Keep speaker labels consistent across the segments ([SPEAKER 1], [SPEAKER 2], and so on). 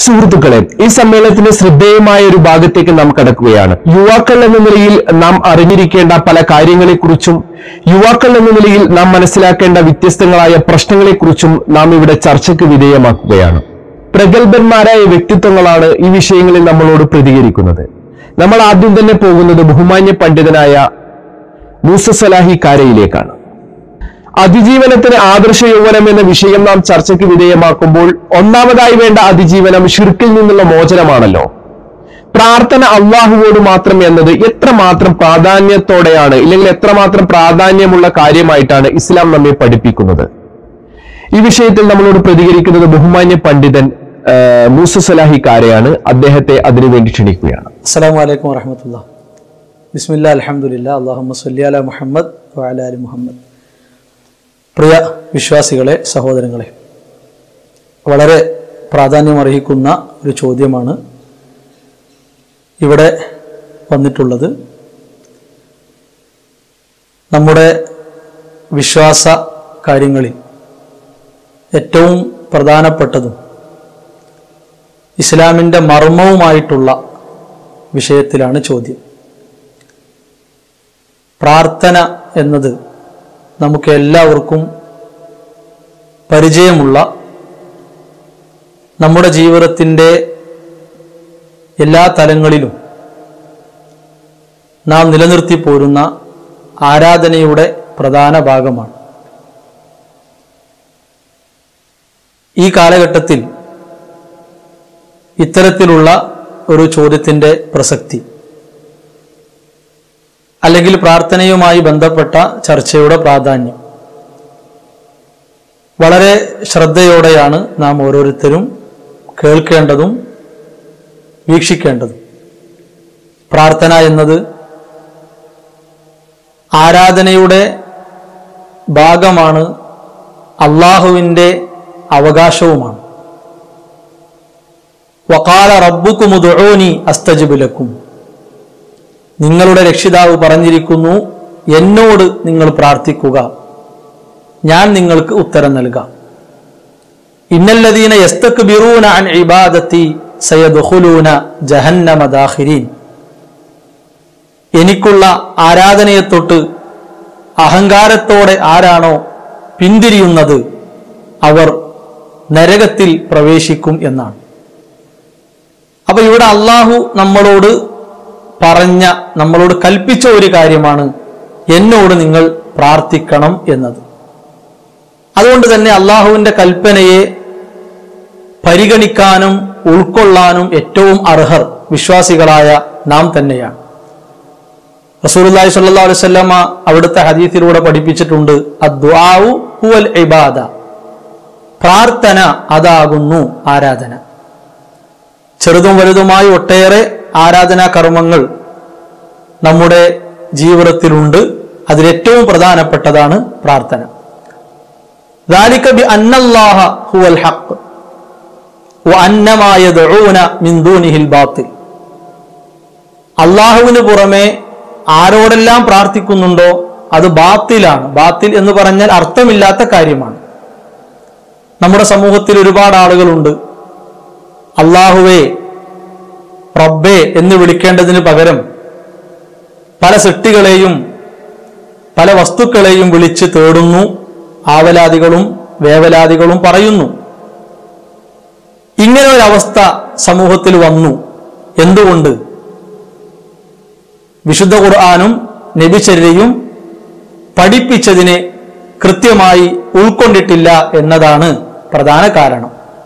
[SPEAKER 1] സുഹൃത്തുക്കളെ ഈ സമ്മേളനത്തിന്റെ ശ്രദ്ധേയമായ ഒരു ഭാഗത്തേക്ക് നാം കടക്കുകയാണ് യുവാക്കൾ എന്ന നിലയിൽ നാം അറിഞ്ഞിരിക്കേണ്ട പല കാര്യങ്ങളെക്കുറിച്ചും യുവാക്കൾ എന്ന നിലയിൽ നാം മനസ്സിലാക്കേണ്ട വ്യത്യസ്തങ്ങളായ പ്രശ്നങ്ങളെക്കുറിച്ചും നാം ഇവിടെ ചർച്ചയ്ക്ക് വിധേയമാക്കുകയാണ് പ്രഗത്ഭന്മാരായ വ്യക്തിത്വങ്ങളാണ് ഈ വിഷയങ്ങളിൽ നമ്മളോട് പ്രതികരിക്കുന്നത് നമ്മൾ ആദ്യം തന്നെ പോകുന്നത് ബഹുമാന്യ പണ്ഡിതനായ മൂസ സലാഹി കാരയിലേക്കാണ് അതിജീവനത്തിന് ആദർശ യൗവനം എന്ന വിഷയം നാം ചർച്ചയ്ക്ക് വിധേയമാക്കുമ്പോൾ ഒന്നാമതായി വേണ്ട അതിജീവനം ഷിർക്കിൽ നിന്നുള്ള മോചനമാണല്ലോ പ്രാർത്ഥന അള്ളാഹുവോട് മാത്രം എന്നത് എത്രമാത്രം പ്രാധാന്യത്തോടെയാണ് ഇല്ലെങ്കിൽ എത്രമാത്രം പ്രാധാന്യമുള്ള കാര്യമായിട്ടാണ് ഇസ്ലാം നമ്മെ പഠിപ്പിക്കുന്നത് ഈ വിഷയത്തിൽ നമ്മളോട് പ്രതികരിക്കുന്നത് ബഹുമാന്യ പണ്ഡിതൻ ആ, മൂസ സലാഹി കാരയാണ് അദ്ദേഹത്തെ അതിനുവേണ്ടി ക്ഷണിക്കുകയാണ്
[SPEAKER 2] അസ്സാം വലൈക്കും വറഹമത്തുള്ള ബിസ്മില്ല അലഹമുല്ല അള്ളാഹു സല്ലി അല മുഹമ്മദ് വഅല അലി മുഹമ്മദ് പ്രിയ വിശ്വാസികളെ സഹോദരങ്ങളെ വളരെ പ്രാധാന്യമർഹിക്കുന്ന ഒരു ചോദ്യമാണ് ഇവിടെ വന്നിട്ടുള്ളത് നമ്മുടെ വിശ്വാസ കാര്യങ്ങളിൽ ഏറ്റവും പ്രധാനപ്പെട്ടതും ഇസ്ലാമിൻ്റെ മർമ്മവുമായിട്ടുള്ള വിഷയത്തിലാണ് ചോദ്യം പ്രാർത്ഥന എന്നത് നമുക്ക് എല്ലാവർക്കും പരിചയമുള്ള നമ്മുടെ ജീവിതത്തിൻ്റെ എല്ലാ തലങ്ങളിലും നാം നിലനിർത്തി പോരുന്ന ആരാധനയുടെ പ്രധാന ഭാഗമാണ് ഈ കാലഘട്ടത്തിൽ ഇത്തരത്തിലുള്ള ഒരു ചോദ്യത്തിൻ്റെ പ്രസക്തി അല്ലെങ്കിൽ പ്രാർത്ഥനയുമായി ബന്ധപ്പെട്ട ചർച്ചയുടെ പ്രാധാന്യം വളരെ ശ്രദ്ധയോടെയാണ് നാം ഓരോരുത്തരും കേൾക്കേണ്ടതും വീക്ഷിക്കേണ്ടതും പ്രാർത്ഥന എന്നത് ആരാധനയുടെ ഭാഗമാണ് അള്ളാഹുവിൻ്റെ അവകാശവുമാണ് വക്കാല റബ്ബുക്കുമുദോനി അസ്തജിബുലക്കും നിങ്ങളുടെ രക്ഷിതാവ് പറഞ്ഞിരിക്കുന്നു എന്നോട് നിങ്ങൾ പ്രാർത്ഥിക്കുക ഞാൻ നിങ്ങൾക്ക് ഉത്തരം നൽകാം ഇന്നല്ലദീന യസ്തക് ബിറൂന അൻ ഇബാദത്തി സയദുഹുലൂന ജഹന്നമ ദാഹിരീൻ എനിക്കുള്ള ആരാധനയെ തൊട്ട് അഹങ്കാരത്തോടെ ആരാണോ പിന്തിരിയുന്നത് അവർ നരകത്തിൽ പ്രവേശിക്കും എന്നാണ് അപ്പൊ ഇവിടെ അള്ളാഹു നമ്മളോട് പറഞ്ഞ നമ്മളോട് കൽപ്പിച്ച ഒരു കാര്യമാണ് എന്നോട് നിങ്ങൾ പ്രാർത്ഥിക്കണം എന്നത് അതുകൊണ്ട് തന്നെ അള്ളാഹുവിന്റെ കൽപ്പനയെ പരിഗണിക്കാനും ഉൾക്കൊള്ളാനും ഏറ്റവും അർഹർ വിശ്വാസികളായ നാം തന്നെയാണ് റസൂലുള്ളാഹി സ്വല്ലല്ലാഹു അലൈഹി വസല്ലമ അവിടുത്തെ ഹദീസിലൂടെ പഠിപ്പിച്ചിട്ടുണ്ട് അദ്ദുആഉ ഹുവൽ ഇബാദ പ്രാർത്ഥന അതാകുന്നു ആരാധന ചെറുതും വലുതുമായി ഒട്ടേറെ ആരാധനാ കർമ്മങ്ങൾ നമ്മുടെ ജീവിതത്തിലുണ്ട് അതിലേറ്റവും പ്രധാനപ്പെട്ടതാണ് പ്രാർത്ഥന ذلك بأن الله هو الحق وأن ما يدعون من دونه الباطل അള്ളാഹുവിന് പുറമെ ആരോടെല്ലാം പ്രാർത്ഥിക്കുന്നുണ്ടോ അത് ബാത്തിലാണ് ബാത്തിൽ എന്ന് പറഞ്ഞാൽ അർത്ഥമില്ലാത്ത കാര്യമാണ് നമ്മുടെ സമൂഹത്തിൽ ഒരുപാട് ആളുകളുണ്ട് അള്ളാഹുവേ റബ്ബേ എന്ന് വിളിക്കേണ്ടതിന് പകരം പല സൃഷ്ടികളെയും പല വസ്തുക്കളെയും വിളിച്ച് തേടുന്നു ആവലാദികളും വേവലാദികളും പറയുന്നു ഇങ്ങനെ ഒരു അവസ്ഥ സമൂഹത്തിൽ വന്നു എന്തുകൊണ്ട് വിശുദ്ധ ഖുർആാനും നബിചര്യയും പഠിപ്പിച്ചതിനെ കൃത്യമായി ഉൾക്കൊണ്ടിട്ടില്ല എന്നതാണ് പ്രധാന കാരണം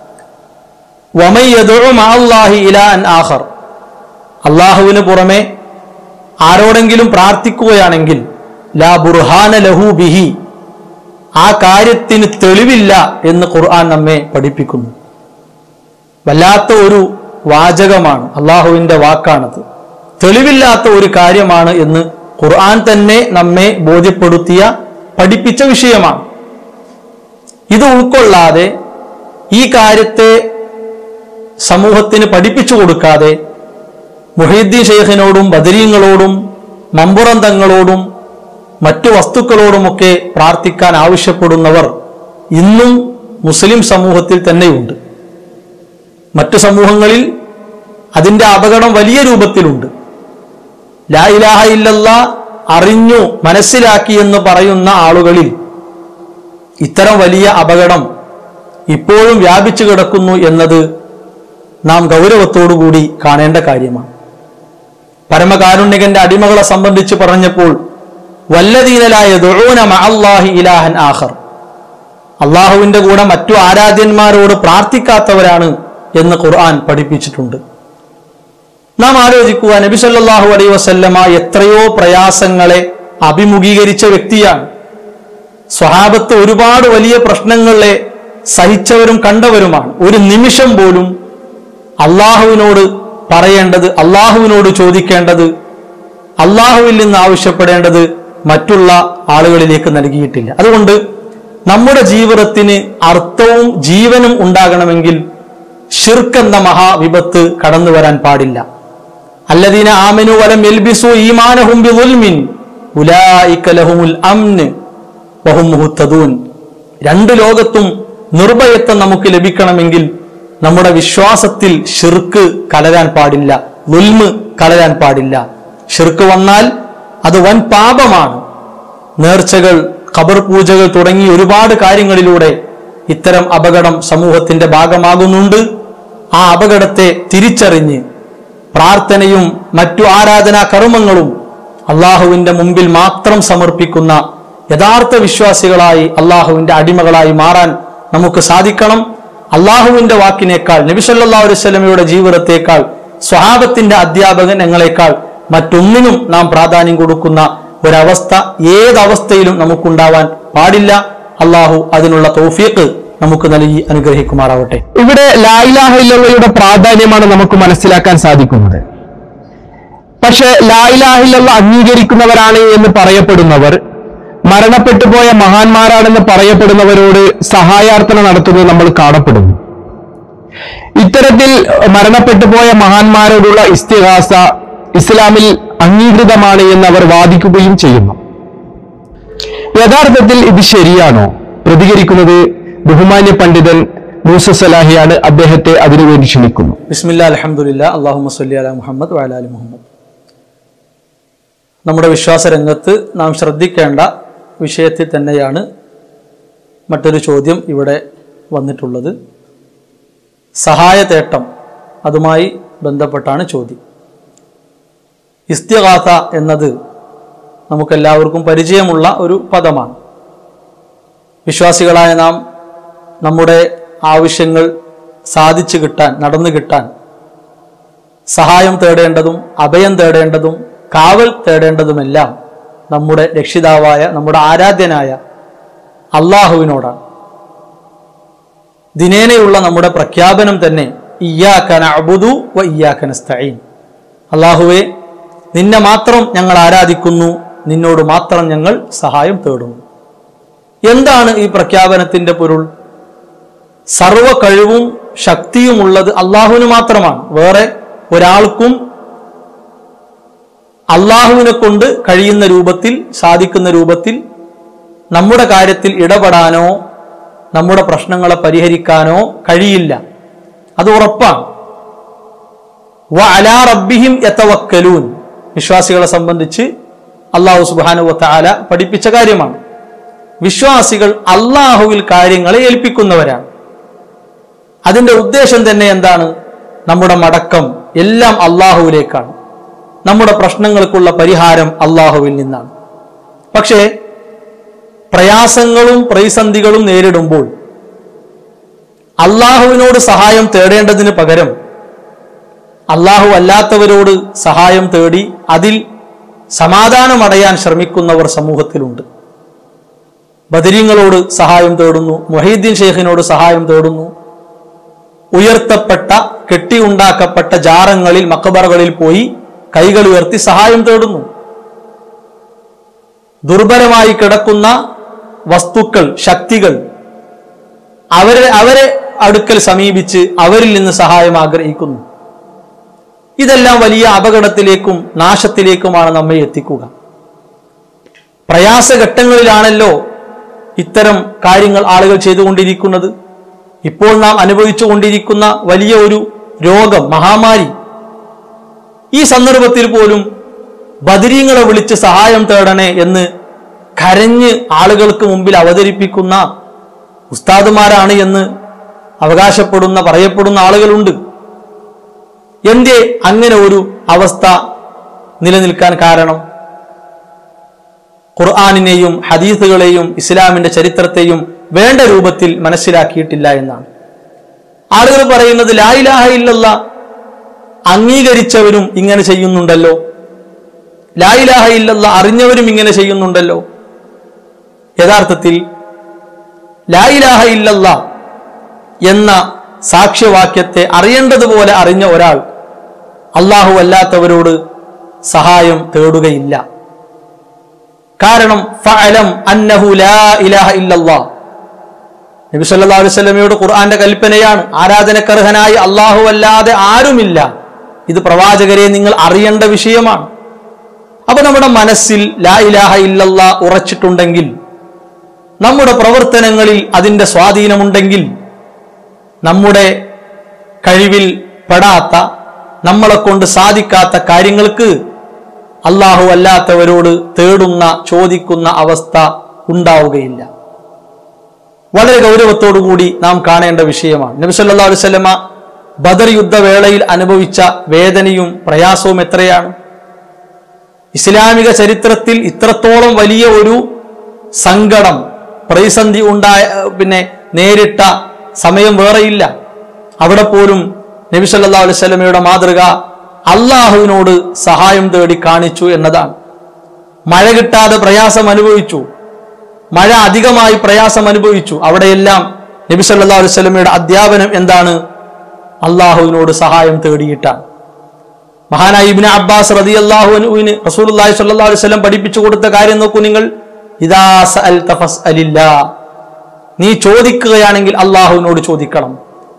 [SPEAKER 2] വമയ്യദുഅല്ലാഹി ഇലാൻ ആഖർ അള്ളാഹുവിന് പുറമെ ആരോടെങ്കിലും പ്രാർത്ഥിക്കുകയാണെങ്കിൽ ലാ ബുർഹാന ലഹു ബിഹി ആ കാര്യത്തിന് തെളിവില്ല എന്ന് ഖുർആൻ നമ്മെ പഠിപ്പിക്കുന്നു വല്ലാത്ത ഒരു വാചകമാണ് അള്ളാഹുവിന്റെ വാക്കാണത് തെളിവില്ലാത്ത ഒരു കാര്യമാണ് എന്ന് ഖുർആൻ തന്നെ നമ്മെ ബോധ്യപ്പെടുത്തിയ പഠിപ്പിച്ച വിഷയമാണ് ഇത് ഉൾക്കൊള്ളാതെ ഈ കാര്യത്തെ സമൂഹത്തിന് പഠിപ്പിച്ചു കൊടുക്കാതെ മുഹീദ്ദീൻ ഷെയ്ഖിനോടും ബദരീങ്ങളോടും മമ്പുറം തങ്ങളോടും മറ്റു വസ്തുക്കളോടുമൊക്കെ പ്രാർത്ഥിക്കാൻ ആവശ്യപ്പെടുന്നവർ ഇന്നും മുസ്ലിം സമൂഹത്തിൽ തന്നെയുണ്ട് മറ്റു സമൂഹങ്ങളിൽ അതിൻ്റെ അപകടം വലിയ രൂപത്തിലുണ്ട് ലാ ഇലാഹ ഇല്ലല്ല അറിഞ്ഞു മനസ്സിലാക്കി എന്ന് പറയുന്ന ആളുകളിൽ ഇത്തരം വലിയ അപകടം ഇപ്പോഴും വ്യാപിച്ചു കിടക്കുന്നു എന്നത് നാം ഗൗരവത്തോടുകൂടി കാണേണ്ട കാര്യമാണ് പരമകാരുണ്യകന്റെ അടിമകളെ സംബന്ധിച്ച് പറഞ്ഞപ്പോൾ വല്ലദീനലായ ദുഴൂന മഅല്ലാഹി ഇലാഹൻ ആഖർ അള്ളാഹുവിന്റെ കൂടെ മറ്റു ആരാധ്യന്മാരോട് പ്രാർത്ഥിക്കാത്തവരാണ് എന്ന് ഖുർആൻ പഠിപ്പിച്ചിട്ടുണ്ട് നാം ആലോചിക്കുക നബി സല്ലല്ലാഹു അലൈഹി വസല്ലമ എത്രയോ പ്രയാസങ്ങളെ അഭിമുഖീകരിച്ച വ്യക്തിയാണ് സ്വഹാബത്ത് ഒരുപാട് വലിയ പ്രശ്നങ്ങളെ സഹിച്ചവരും കണ്ടവരുമാണ് ഒരു നിമിഷം പോലും അള്ളാഹുവിനോട് പറയേണ്ടത് അള്ളാഹുവിനോട് ചോദിക്കേണ്ടത് അള്ളാഹുവിൽ നിന്ന് ആവശ്യപ്പെടേണ്ടത് മറ്റുള്ള ആളുകളിലേക്ക് നൽകിയിട്ടില്ല അതുകൊണ്ട് നമ്മുടെ ജീവിതത്തിന് അർത്ഥവും ജീവനും ഉണ്ടാകണമെങ്കിൽ ഷിർക്ക് എന്ന മഹാവിപത്ത് കടന്നു വരാൻ പാടില്ല അല്ലദീന ആമനു വലം എൽബിസു ഈമാനഹും ബിദുൽമിൻ ഉലായിക ലഹുമുൽ അംന് വഹും മുഹ്തദൂൻ രണ്ട് ലോകത്തും നിർഭയത്വം നമുക്ക് ലഭിക്കണമെങ്കിൽ നമ്മുടെ വിശ്വാസത്തിൽ ഷിർക്ക് കലരാൻ പാടില്ല ലുൽമ് കലരാൻ പാടില്ല ഷിർക്ക് വന്നാൽ അത് വൻ പാപമാണ് നേർച്ചകൾ ഖബർ പൂജകൾ തുടങ്ങി ഒരുപാട് കാര്യങ്ങളിലൂടെ ഇത്തരം അപകടം സമൂഹത്തിന്റെ ഭാഗമാകുന്നുണ്ട് ആ അപകടത്തെ തിരിച്ചറിഞ്ഞ് പ്രാർത്ഥനയും മറ്റു ആരാധനാ കർമ്മങ്ങളും അള്ളാഹുവിന്റെ മുമ്പിൽ മാത്രം സമർപ്പിക്കുന്ന യഥാർത്ഥ വിശ്വാസികളായി അള്ളാഹുവിന്റെ അടിമകളായി മാറാൻ നമുക്ക് സാധിക്കണം അള്ളാഹുവിന്റെ വാക്കിനേക്കാൾ നബിസല്ലാ അലൈവല്ലമയുടെ ജീവിതത്തെക്കാൾ സ്വഹാബത്തിന്റെ അധ്യാപകൻ ഞങ്ങളെക്കാൾ മറ്റൊന്നിനും നാം പ്രാധാന്യം കൊടുക്കുന്ന ഒരവസ്ഥ ഏതവസ്ഥയിലും നമുക്കുണ്ടാവാൻ പാടില്ല അള്ളാഹു അതിനുള്ള തൗഫീഖ് നമുക്ക് നൽകി അനുഗ്രഹിക്കുമാറാവട്ടെ
[SPEAKER 1] ഇവിടെ ലായിലാഹ ഇല്ലയുടെ പ്രാധാന്യമാണ് നമുക്ക് മനസ്സിലാക്കാൻ സാധിക്കുന്നത് പക്ഷെ ലായിലാഹില്ല അംഗീകരിക്കുന്നവരാണ് എന്ന് പറയപ്പെടുന്നവർ മരണപ്പെട്ടു പോയ മഹാന്മാരാണെന്ന് പറയപ്പെടുന്നവരോട് സഹായാർത്ഥന നടത്തുന്നത് നമ്മൾ കാണപ്പെടുന്നു ഇത്തരത്തിൽ മരണപ്പെട്ടു പോയ മഹാന്മാരോടുള്ള ഇസ്തിഹാസ ഇസ്ലാമിൽ അംഗീകൃതമാണ് എന്ന് അവർ വാദിക്കുകയും ചെയ്യുന്നു യഥാർത്ഥത്തിൽ ഇത് ശരിയാണോ പ്രതികരിക്കുന്നത് ബഹുമാന്യ പണ്ഡിതൻ മൂസ സലാഹിയാണ് അദ്ദേഹത്തെ അതിനുവേണ്ടി ക്ഷണിക്കുന്നു
[SPEAKER 2] ബിസ്മില്ല അലഹമുല്ല അള്ളാഹു സല്ലി അല മുഹമ്മദ് വയലാലി മുഹമ്മദ് നമ്മുടെ വിശ്വാസ രംഗത്ത് നാം ശ്രദ്ധിക്കേണ്ട വിഷയത്തിൽ തന്നെയാണ് മറ്റൊരു ചോദ്യം ഇവിടെ വന്നിട്ടുള്ളത് സഹായതേട്ടം അതുമായി ബന്ധപ്പെട്ടാണ് ചോദ്യം ഇസ്തിഗാഥ എന്നത് നമുക്കെല്ലാവർക്കും പരിചയമുള്ള ഒരു പദമാണ് വിശ്വാസികളായ നാം നമ്മുടെ ആവശ്യങ്ങൾ സാധിച്ചു കിട്ടാൻ നടന്നു കിട്ടാൻ സഹായം തേടേണ്ടതും അഭയം തേടേണ്ടതും കാവൽ തേടേണ്ടതുമെല്ലാം നമ്മുടെ രക്ഷിതാവായ നമ്മുടെ ആരാധ്യനായ അള്ളാഹുവിനോടാണ് ദിനേനയുള്ള നമ്മുടെ പ്രഖ്യാപനം തന്നെ ഇയ്യാക്കന അബുദു വ ഇയ്യാക്കന സ്തഈൻ അള്ളാഹുവെ നിന്നെ മാത്രം ഞങ്ങൾ ആരാധിക്കുന്നു നിന്നോട് മാത്രം ഞങ്ങൾ സഹായം തേടുന്നു എന്താണ് ഈ പ്രഖ്യാപനത്തിന്റെ പൊരുൾ സർവ കഴിവും ശക്തിയുമുള്ളത് അള്ളാഹുവിന് മാത്രമാണ് വേറെ ഒരാൾക്കും അള്ളാഹുവിനെ കൊണ്ട് കഴിയുന്ന രൂപത്തിൽ സാധിക്കുന്ന രൂപത്തിൽ നമ്മുടെ കാര്യത്തിൽ ഇടപെടാനോ നമ്മുടെ പ്രശ്നങ്ങളെ പരിഹരിക്കാനോ കഴിയില്ല അത് ഉറപ്പാണ് വ അലാ റബ്ബിഹിം യതവക്കലൂൻ വിശ്വാസികളെ സംബന്ധിച്ച് അള്ളാഹു സുബാനു താല പഠിപ്പിച്ച കാര്യമാണ് വിശ്വാസികൾ അള്ളാഹുവിൽ കാര്യങ്ങളെ ഏൽപ്പിക്കുന്നവരാണ് അതിന്റെ ഉദ്ദേശം തന്നെ എന്താണ് നമ്മുടെ മടക്കം എല്ലാം അള്ളാഹുവിലേക്കാണ് നമ്മുടെ പ്രശ്നങ്ങൾക്കുള്ള പരിഹാരം അള്ളാഹുവിൽ നിന്നാണ് പക്ഷേ പ്രയാസങ്ങളും പ്രതിസന്ധികളും നേരിടുമ്പോൾ അള്ളാഹുവിനോട് സഹായം തേടേണ്ടതിന് പകരം അള്ളാഹു അല്ലാത്തവരോട് സഹായം തേടി അതിൽ സമാധാനമടയാൻ ശ്രമിക്കുന്നവർ സമൂഹത്തിലുണ്ട് ബദരീങ്ങളോട് സഹായം തേടുന്നു മൊഹീദ്ദീൻ ഷെയ്ഖിനോട് സഹായം തേടുന്നു ഉയർത്തപ്പെട്ട കെട്ടിയുണ്ടാക്കപ്പെട്ട ജാറങ്ങളിൽ മക്കബറകളിൽ പോയി കൈകൾ ഉയർത്തി സഹായം തേടുന്നു ദുർബലമായി കിടക്കുന്ന വസ്തുക്കൾ ശക്തികൾ അവരെ അവരെ അടുക്കൽ സമീപിച്ച് അവരിൽ നിന്ന് സഹായം ആഗ്രഹിക്കുന്നു ഇതെല്ലാം വലിയ അപകടത്തിലേക്കും നാശത്തിലേക്കുമാണ് നമ്മെ എത്തിക്കുക പ്രയാസഘട്ടങ്ങളിലാണല്ലോ ഇത്തരം കാര്യങ്ങൾ ആളുകൾ ചെയ്തുകൊണ്ടിരിക്കുന്നത് ഇപ്പോൾ നാം അനുഭവിച്ചു കൊണ്ടിരിക്കുന്ന വലിയ ഒരു രോഗം മഹാമാരി ഈ സന്ദർഭത്തിൽ പോലും ബദരീങ്ങളെ വിളിച്ച് സഹായം തേടണേ എന്ന് കരഞ്ഞ് ആളുകൾക്ക് മുമ്പിൽ അവതരിപ്പിക്കുന്ന ഉസ്താദുമാരാണ് എന്ന് അവകാശപ്പെടുന്ന പറയപ്പെടുന്ന ആളുകളുണ്ട് എന്തേ അങ്ങനെ ഒരു അവസ്ഥ നിലനിൽക്കാൻ കാരണം ഖുർആാനിനെയും ഹദീസുകളെയും ഇസ്ലാമിന്റെ ചരിത്രത്തെയും വേണ്ട രൂപത്തിൽ മനസ്സിലാക്കിയിട്ടില്ല എന്നാണ് ആളുകൾ പറയുന്നത് ലായിലാഹ ഇല്ലല്ല അംഗീകരിച്ചവരും ഇങ്ങനെ ചെയ്യുന്നുണ്ടല്ലോ ലായിലാഹ ഇല്ലല്ല അറിഞ്ഞവരും ഇങ്ങനെ ചെയ്യുന്നുണ്ടല്ലോ യഥാർത്ഥത്തിൽ ലായിലാഹ ഇല്ലല്ല എന്ന സാക്ഷ്യവാക്യത്തെ അറിയേണ്ടതുപോലെ അറിഞ്ഞ ഒരാൾ അള്ളാഹു അല്ലാത്തവരോട് സഹായം തേടുകയില്ല കാരണം ഫഅലം അന്നഹു ലാ ഇലാഹ ഇല്ലല്ലാ നബി സല്ലല്ലാഹു അലൈഹി വസല്ലമയോട് ഖുർആന്റെ കൽപ്പനയാണ് ആരാധനക്കർഹനായി അള്ളാഹു അല്ലാതെ ആരുമില്ല ഇത് പ്രവാചകരെ നിങ്ങൾ അറിയേണ്ട വിഷയമാണ് അപ്പൊ നമ്മുടെ മനസ്സിൽ ലാ ഇലാഹ ഇല്ലല്ലാ ഉറച്ചിട്ടുണ്ടെങ്കിൽ നമ്മുടെ പ്രവർത്തനങ്ങളിൽ അതിന്റെ സ്വാധീനമുണ്ടെങ്കിൽ നമ്മുടെ കഴിവിൽ പെടാത്ത നമ്മളെ കൊണ്ട് സാധിക്കാത്ത കാര്യങ്ങൾക്ക് അള്ളാഹു അല്ലാത്തവരോട് തേടുന്ന ചോദിക്കുന്ന അവസ്ഥ ഉണ്ടാവുകയില്ല വളരെ ഗൗരവത്തോടു കൂടി നാം കാണേണ്ട വിഷയമാണ് നബി സല്ലല്ലാഹു അലൈഹി വസല്ലമ ബദർ യുദ്ധവേളയിൽ അനുഭവിച്ച വേദനയും പ്രയാസവും എത്രയാണ് ഇസ്ലാമിക ചരിത്രത്തിൽ ഇത്രത്തോളം വലിയ ഒരു സങ്കടം പ്രതിസന്ധി ഉണ്ടായ പിന്നെ നേരിട്ട സമയം വേറെയില്ല അവിടെ പോലും നബി സല്ലല്ലാഹു അലൈഹി വസല്ലമയുടെ മാതൃക അള്ളാഹുവിനോട് സഹായം തേടി കാണിച്ചു എന്നതാണ് മഴ കിട്ടാതെ പ്രയാസം അനുഭവിച്ചു മഴ അധികമായി പ്രയാസം അനുഭവിച്ചു അവിടെയെല്ലാം നബി സല്ലല്ലാഹു അലൈഹി വസല്ലമയുടെ അധ്യാപനം എന്താണ് അള്ളാഹുവിനോട് സഹായം തേടിയിട്ടാണ് മഹാനായി ഇബ്നു അബ്ബാസ് റളിയല്ലാഹു അൻഹുവിന് റസൂലുള്ളാഹി സ്വല്ലല്ലാഹു അലൈഹി വസല്ലം പഠിപ്പിച്ചു കൊടുത്ത കാര്യം നോക്കൂ നിങ്ങൾ ഇദാ സഅൽത ഫസ്അലില്ലാ നീ ചോദിക്കുകയാണെങ്കിൽ അള്ളാഹുവിനോട് ചോദിക്കണം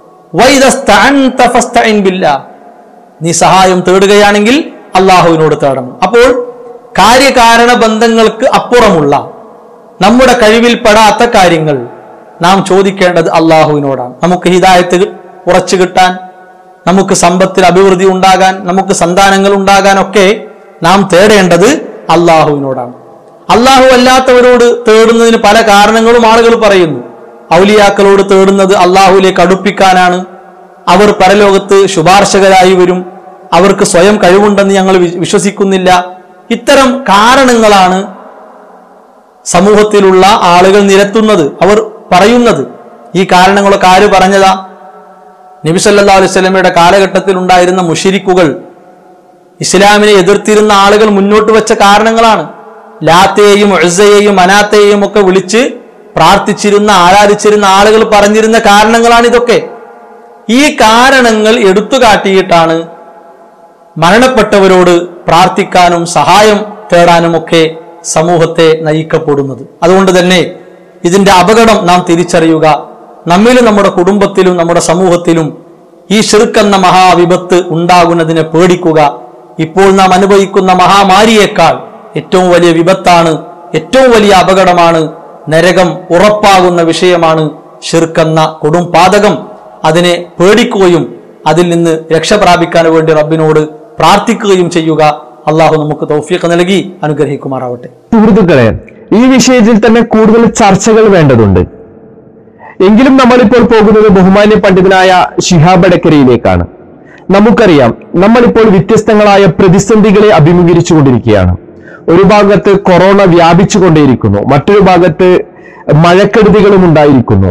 [SPEAKER 2] വൈദസ്തഅൻത ഫസ്തഇൻ ബില്ലാ നീ സഹായം തേടുകയാണെങ്കിൽ അള്ളാഹുവിനോട് തേടണം അപ്പോൾ കാര്യകാരണ ബന്ധങ്ങൾക്ക് അപ്പുറമുള്ള നമ്മുടെ കഴിവിൽ പെടാത്ത കാര്യങ്ങൾ നാം ചോദിക്കേണ്ടത് അള്ളാഹുവിനോടാണ് നമുക്ക് ഹിദായത്ത് ഉറച്ചു കിട്ടാൻ നമുക്ക് സമ്പത്തിൽ അഭിവൃദ്ധി ഉണ്ടാകാൻ നമുക്ക് സന്താനങ്ങൾ ഉണ്ടാകാൻ ഒക്കെ നാം തേടേണ്ടത് അള്ളാഹുവിനോടാണ് അള്ളാഹു അല്ലാത്തവരോട് തേടുന്നതിന് പല കാരണങ്ങളും ആളുകൾ പറയുന്നു ഔലിയാക്കളോട് തേടുന്നത് അള്ളാഹുവിലേക്ക് അടുപ്പിക്കാനാണ് അവർ പരലോകത്ത് ശുപാർശകരായി വരും അവർക്ക് സ്വയം കഴിവുണ്ടെന്ന് ഞങ്ങൾ വി- വിശ്വസിക്കുന്നില്ല ഇത്തരം കാരണങ്ങളാണ് സമൂഹത്തിലുള്ള ആളുകൾ നിരത്തുന്നത് അവർ പറയുന്നത് ഈ കാരണങ്ങളൊക്കെ ആര് പറഞ്ഞതാ നബി സല്ലല്ലാഹു അലൈഹി വസല്ലമയുടെ കാലഘട്ടത്തിൽ ഉണ്ടായിരുന്ന മുഷിരിക്കുകൾ ഇസ്ലാമിനെ എതിർത്തിരുന്ന ആളുകൾ മുന്നോട്ട് വെച്ച കാരണങ്ങളാണ് ലാത്തയെയും ഉസയെയും അനാത്തയെയും ഒക്കെ വിളിച്ച് പ്രാർത്ഥിച്ചിരുന്ന ആരാധിച്ചിരുന്ന ആളുകൾ പറഞ്ഞിരുന്ന കാരണങ്ങളാണ് ഇതൊക്കെ ഈ കാരണങ്ങൾ എടുത്തു കാട്ടിയിട്ടാണ് മരണപ്പെട്ടവരോട് പ്രാർത്ഥിക്കാനും സഹായം തേടാനുമൊക്കെ സമൂഹത്തെ നയിക്കപ്പെടുന്നത് അതുകൊണ്ട് തന്നെ ഇതിന്റെ അപകടം നാം തിരിച്ചറിയുക നമ്മിലും നമ്മുടെ കുടുംബത്തിലും നമ്മുടെ സമൂഹത്തിലും ഈ ഷിർക്കെന്ന മഹാവിപത്ത് ഉണ്ടാകുന്നതിനെ പേടിക്കുക ഇപ്പോൾ നാം അനുഭവിക്കുന്ന മഹാമാരിയേക്കാൾ ഏറ്റവും വലിയ വിപത്താണ് ഏറ്റവും വലിയ അപകടമാണ് നരകം ഉറപ്പാകുന്ന വിഷയമാണ് ഷിർക്കെന്ന കൊടും പാതകം അതിനെ പേടിക്കുകയും അതിൽ നിന്ന് രക്ഷ പ്രാപിക്കാൻ വേണ്ടി റബ്ബിനോട് പ്രാർത്ഥിക്കുകയും ചെയ്യുക അള്ളാഹു നമുക്ക് തൗഫീഖ് നൽകി അനുഗ്രഹിക്കുമാറാവട്ടെ
[SPEAKER 1] സുഹൃത്തുക്കളെ ഈ വിഷയത്തിൽ തന്നെ കൂടുതൽ ചർച്ചകൾ വേണ്ടതുണ്ട് എങ്കിലും നമ്മളിപ്പോൾ പോകുന്നത് ബഹുമാന്യ പണ്ഡിതനായ ശിഹാബ് അടക്കരയിലേക്കാണ് നമുക്കറിയാം നമ്മളിപ്പോൾ വ്യത്യസ്തങ്ങളായ പ്രതിസന്ധികളെ അഭിമുഖീകരിച്ചുകൊണ്ടിരിക്കുകയാണ് ഒരു ഭാഗത്ത് കൊറോണ വ്യാപിച്ചുകൊണ്ടേയിരിക്കുന്നു മറ്റൊരു ഭാഗത്ത് മഴക്കെടുതികളും ഉണ്ടായിരിക്കുന്നു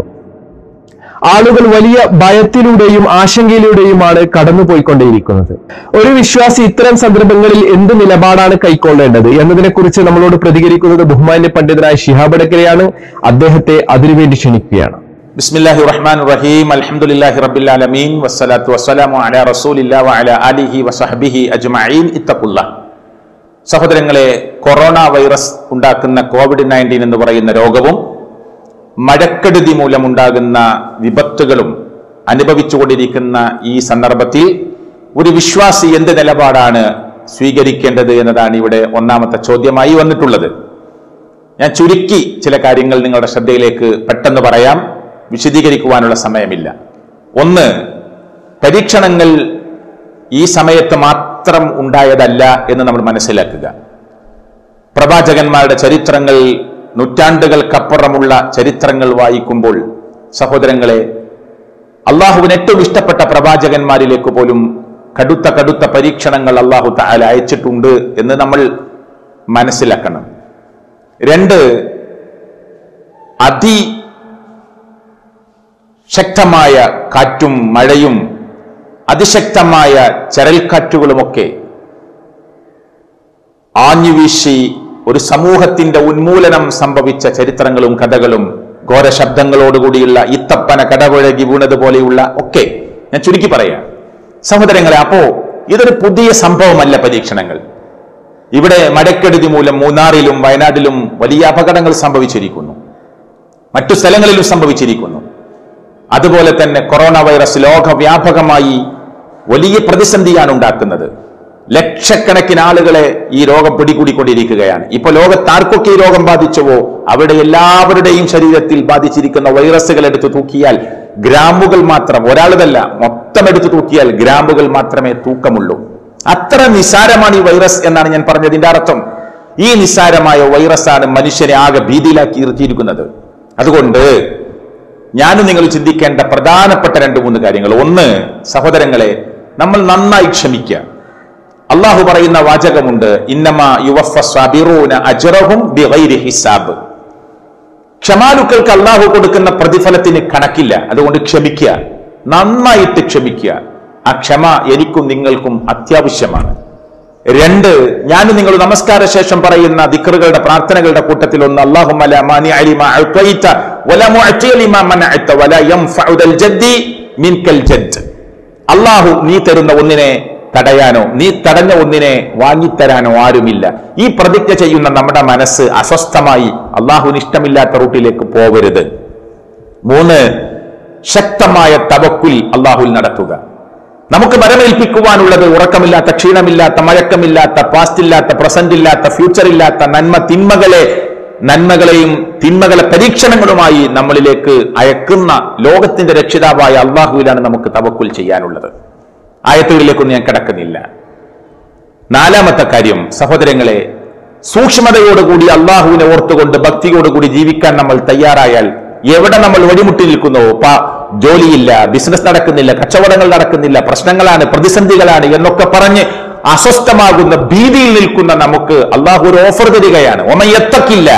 [SPEAKER 1] ആളുകൾ വലിയ ഭയത്തിലൂടെയും ആശങ്കയിലൂടെയുമാണ് കടന്നുപോയിക്കൊണ്ടേയിരിക്കുന്നത് ഒരു വിശ്വാസി ഇത്തരം സന്ദർഭങ്ങളിൽ എന്ത് നിലപാടാണ് കൈക്കൊള്ളേണ്ടത് എന്നതിനെക്കുറിച്ച് നമ്മളോട് പ്രതികരിക്കുന്നത് ബഹുമാന്യ പണ്ഡിതനായ ശിഹാബ് അടക്കരയാണ് അദ്ദേഹത്തെ അതിനുവേണ്ടി ക്ഷണിക്കുകയാണ്
[SPEAKER 3] بسم الله الرحمن الرحيم الحمد لله رب العالمين والصلاة والسلام على رسول الله وعلى آله وصحبه أجمعين اتقوا الله സഹോദരങ്ങളെ കൊറോണ വൈറസ് ഉണ്ടാക്കുന്ന കോവിഡ് നയൻറ്റീൻ എന്ന് പറയുന്ന രോഗവും മഴക്കെടുതി മൂലമുണ്ടാകുന്ന വിപത്തുകളും അനുഭവിച്ചുകൊണ്ടിരിക്കുന്ന ഈ സന്ദർഭത്തിൽ ഒരു വിശ്വാസി എന്ത് നിലപാടാണ് സ്വീകരിക്കേണ്ടത് എന്നതാണ് ഇവിടെ ഒന്നാമത്തെ ചോദ്യമായി വന്നിട്ടുള്ളത് ഞാൻ ചുരുക്കി ചില കാര്യങ്ങൾ നിങ്ങളുടെ ശ്രദ്ധയിലേക്ക് പെട്ടെന്ന് പറയാം വിശദീകരിക്കുവാനുള്ള സമയമില്ല ഒന്ന് പരീക്ഷണങ്ങൾ ഈ സമയത്ത് മാത്രം ഉണ്ടായതല്ല എന്ന് നമ്മൾ മനസ്സിലാക്കുക പ്രവാചകന്മാരുടെ ചരിത്രങ്ങൾ നൂറ്റാണ്ടുകൾക്കപ്പുറമുള്ള ചരിത്രങ്ങൾ വായിക്കുമ്പോൾ സഹോദരങ്ങളെ അള്ളാഹുവിന് ഏറ്റവും ഇഷ്ടപ്പെട്ട പ്രവാചകന്മാരിലേക്ക് പോലും കടുത്ത കടുത്ത പരീക്ഷണങ്ങൾ അള്ളാഹു താല അയച്ചിട്ടുണ്ട് എന്ന് നമ്മൾ മനസ്സിലാക്കണം രണ്ട് അതി ശക്തമായ കാറ്റും മഴയും അതിശക്തമായ ചരൽക്കാറ്റുകളുമൊക്കെ ആഞ്ഞുവീശി ഒരു സമൂഹത്തിന്റെ ഉന്മൂലനം സംഭവിച്ച ചരിത്രങ്ങളും കഥകളും ഘോര ശബ്ദങ്ങളോടുകൂടിയുള്ള ഇത്തപ്പന കടപുഴകി വീണതുപോലെയുള്ള ഒക്കെ ഞാൻ ചുരുക്കി പറയാം സഹോദരങ്ങളെ അപ്പോ ഇതൊരു പുതിയ സംഭവമല്ല പരീക്ഷണങ്ങൾ ഇവിടെ മഴക്കെടുതി മൂലം മൂന്നാറിലും വയനാട്ടിലും വലിയ അപകടങ്ങൾ സംഭവിച്ചിരിക്കുന്നു മറ്റു സ്ഥലങ്ങളിലും സംഭവിച്ചിരിക്കുന്നു അതുപോലെ തന്നെ കൊറോണ വൈറസ് ലോകവ്യാപകമായി വലിയ പ്രതിസന്ധിയാണ് ഉണ്ടാക്കുന്നത് ലക്ഷക്കണക്കിന് ആളുകളെ ഈ രോഗം പിടികൂടിക്കൊണ്ടിരിക്കുകയാണ് ഇപ്പൊ ലോകത്ത് ആർക്കൊക്കെ ഈ രോഗം ബാധിച്ചുവോ അവിടെ എല്ലാവരുടെയും ശരീരത്തിൽ ബാധിച്ചിരിക്കുന്ന വൈറസുകൾ എടുത്തു തൂക്കിയാൽ ഗ്രാമുകൾ മാത്രം ഒരാളതല്ല മൊത്തം എടുത്തു തൂക്കിയാൽ ഗ്രാമുകൾ മാത്രമേ തൂക്കമുള്ളൂ അത്ര നിസാരമാണ് ഈ വൈറസ് എന്നാണ് ഞാൻ പറഞ്ഞതിന്റെ അർത്ഥം ഈ നിസാരമായ വൈറസാണ് മനുഷ്യനെ ആകെ ഭീതിയിലാക്കി നിർത്തിയിരിക്കുന്നത് അതുകൊണ്ട് ഞാനും നിങ്ങൾ ചിന്തിക്കേണ്ട പ്രധാനപ്പെട്ട രണ്ട് മൂന്ന് കാര്യങ്ങൾ ഒന്ന് സഹോദരങ്ങളെ നമ്മൾ നന്നായി ക്ഷമിക്കുക അള്ളാഹു പറയുന്ന വാചകമുണ്ട് ഇന്നമാ യുവഫ സ്വാബിറൂന അജ്റഹും ബിഗൈരി ഹിസാബ് ക്ഷമാലുക്കൾക്ക് അള്ളാഹു കൊടുക്കുന്ന പ്രതിഫലത്തിന് കണക്കില്ല അതുകൊണ്ട് ക്ഷമിക്കുക നന്നായിട്ട് ക്ഷമിക്കുക ആ ക്ഷമ എനിക്കും നിങ്ങൾക്കും അത്യാവശ്യമാണ് രണ്ട് ഞാൻ നിങ്ങൾ നമസ്കാര ശേഷം പറയുന്ന ദിക്കറുകളുടെ പ്രാർത്ഥനകളുടെ കൂട്ടത്തിൽ ഒന്ന് അള്ളാഹും അള്ളാഹു നീ തരുന്ന ഒന്നിനെ തടയാനോ നീ തടഞ്ഞ ഒന്നിനെ വാങ്ങിത്തരാനോ ആരുമില്ല ഈ പ്രതിജ്ഞ ചെയ്യുന്ന നമ്മുടെ മനസ്സ് അസ്വസ്ഥമായി അള്ളാഹുവിന് ഇഷ്ടമില്ലാത്ത റൂട്ടിലേക്ക് പോവരുത് മൂന്ന് ശക്തമായ തവക്കുൽ അള്ളാഹുൽ നടത്തുക നമുക്ക് വരമേൽപ്പിക്കുവാനുള്ളത് ഉറക്കമില്ലാത്ത ക്ഷീണമില്ലാത്ത മഴക്കമില്ലാത്ത പാസ്റ്റ് ഇല്ലാത്ത പ്രസന്റ് ഇല്ലാത്ത ഫ്യൂച്ചർ ഇല്ലാത്ത നന്മ തിന്മകളെ നന്മകളെയും തിന്മകളെ പരീക്ഷണങ്ങളുമായി നമ്മളിലേക്ക് അയക്കുന്ന ലോകത്തിന്റെ രക്ഷിതാവായ അള്ളാഹുവിലാണ് നമുക്ക് തവക്കുൽ ചെയ്യാനുള്ളത് ആയത്തുകളിലേക്കൊന്നും ഞാൻ കിടക്കുന്നില്ല നാലാമത്തെ കാര്യം സഹോദരങ്ങളെ സൂക്ഷ്മതയോടുകൂടി അള്ളാഹുവിനെ ഓർത്തുകൊണ്ട് ഭക്തിയോടുകൂടി ജീവിക്കാൻ നമ്മൾ തയ്യാറായാൽ എവിടെ നമ്മൾ വഴിമുട്ടി നിൽക്കുന്നുവോ പ ജോലിയില്ല ബിസിനസ് നടക്കുന്നില്ല കച്ചവടങ്ങൾ നടക്കുന്നില്ല പ്രശ്നങ്ങളാണ് പ്രതിസന്ധികളാണ് എന്നൊക്കെ പറഞ്ഞ് അസ്വസ്ഥമാകുന്ന ഭീതിയിൽ നിൽക്കുന്ന നമുക്ക് അള്ളാഹു ഒരു ഓഫർ തരികയാണ് ഒമയത്തക്കില്ല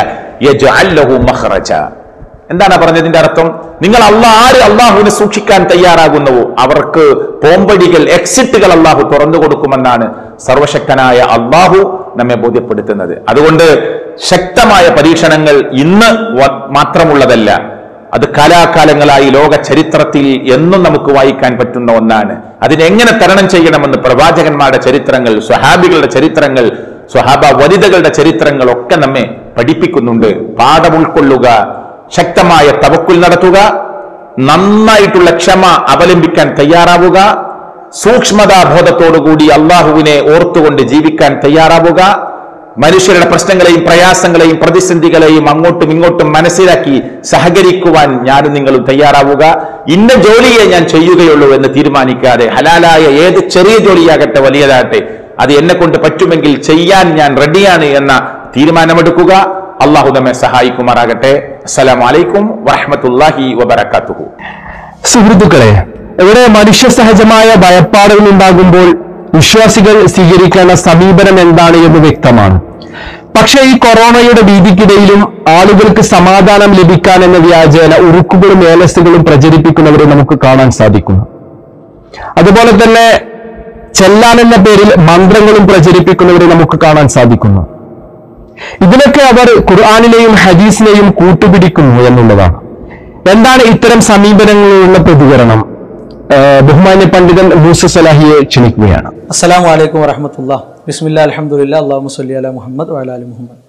[SPEAKER 3] മഹ്റജ എന്താണ് പറഞ്ഞതിന്റെ അർത്ഥം നിങ്ങൾ അള്ളാഹ് ആര് അള്ളാഹുവിനെ സൂക്ഷിക്കാൻ തയ്യാറാകുന്നുവോ അവർക്ക് പോംവഴികൾ എക്സിറ്റുകൾ അള്ളാഹു തുറന്നു കൊടുക്കുമെന്നാണ് സർവശക്തനായ അള്ളാഹു നമ്മെ ബോധ്യപ്പെടുത്തുന്നത് അതുകൊണ്ട് ശക്തമായ പരീക്ഷണങ്ങൾ ഇന്ന് വ- മാത്രമുള്ളതല്ല അത് കാലാകാലങ്ങളായി ലോക ചരിത്രത്തിൽ എന്നും നമുക്ക് വായിക്കാൻ പറ്റുന്ന ഒന്നാണ് അതിനെങ്ങനെ തരണം ചെയ്യണമെന്ന് പ്രവാചകന്മാരുടെ ചരിത്രങ്ങൾ സ്വഹാബികളുടെ ചരിത്രങ്ങൾ സ്വഹാബ വനിതകളുടെ ചരിത്രങ്ങൾ ഒക്കെ നമ്മെ പഠിപ്പിക്കുന്നുണ്ട് പാഠം ഉൾക്കൊള്ളുക ശക്തമായ തവക്കുൽ നടത്തുക നന്നായിട്ടുള്ള ക്ഷമ അവലംബിക്കാൻ തയ്യാറാവുക സൂക്ഷ്മതാബോധത്തോടുകൂടി അള്ളാഹുവിനെ ഓർത്തുകൊണ്ട് ജീവിക്കാൻ തയ്യാറാവുക മനുഷ്യരുടെ പ്രശ്നങ്ങളെയും പ്രയാസങ്ങളെയും പ്രതിസന്ധികളെയും അങ്ങോട്ടും ഇങ്ങോട്ടും മനസ്സിലാക്കി സഹകരിക്കുവാൻ ഞാനും നിങ്ങളും തയ്യാറാവുക ഇന്ന ജോലിയെ ഞാൻ ചെയ്യുകയുള്ളൂ എന്ന് തീരുമാനിക്കാതെ ഹലാലായ ഏത് ചെറിയ ജോലിയാകട്ടെ വലിയതാകട്ടെ അത് എന്നെ കൊണ്ട് പറ്റുമെങ്കിൽ ചെയ്യാൻ ഞാൻ റെഡിയാണ് എന്ന തീരുമാനമെടുക്കുക അള്ളാഹു നമ്മെ സഹായിക്കുമാറാകട്ടെ അസ്സലാമു അലൈക്കും വറഹ്മത്തുള്ളാഹി വബറകാതുഹു
[SPEAKER 1] സുഹൃത്തുക്കളെ ഇവിടെ മനുഷ്യ സഹജമായ ഭയപ്പാടുകൾ ഉണ്ടാകുമ്പോൾ വിശ്വാസികൾ സ്വീകരിക്കേണ്ട സമീപനം എന്താണ് എന്ന് വ്യക്തമാണ് പക്ഷേ ഈ കൊറോണയുടെ ഭീതിക്കിടയിലും ആളുകൾക്ക് സമാധാനം ലഭിക്കാൻ എന്ന വ്യാജേന ഉറുക്കുകളും ഏലസുകളും പ്രചരിപ്പിക്കുന്നവരെ നമുക്ക് കാണാൻ സാധിക്കുന്നു അതുപോലെ തന്നെ ചെല്ലാൻ എന്ന പേരിൽ മന്ത്രങ്ങളും പ്രചരിപ്പിക്കുന്നവരെ നമുക്ക് കാണാൻ സാധിക്കുന്നു ഇതിനൊക്കെ അവർ ഖുർആാനിലെയും ഹദീസിനെയും കൂട്ടുപിടിക്കുന്നു എന്നുള്ളതാണ് എന്താണ് ഇത്തരം സമീപനങ്ങളിലുള്ള പ്രതികരണം ഏഹ് ബഹുമാന്യ പണ്ഡിതൻ മൂസ സലാഹിയെ ക്ഷണിക്കുകയാണ്
[SPEAKER 2] അസ്സലാമു അലൈക്കും വറഹമത്തുള്ള ബിസ്മില്ല അലഹമുല്ല അള്ളാഹു സല്ലി അല മുഹമ്മദ് വഅല അലി മുഹമ്മദ്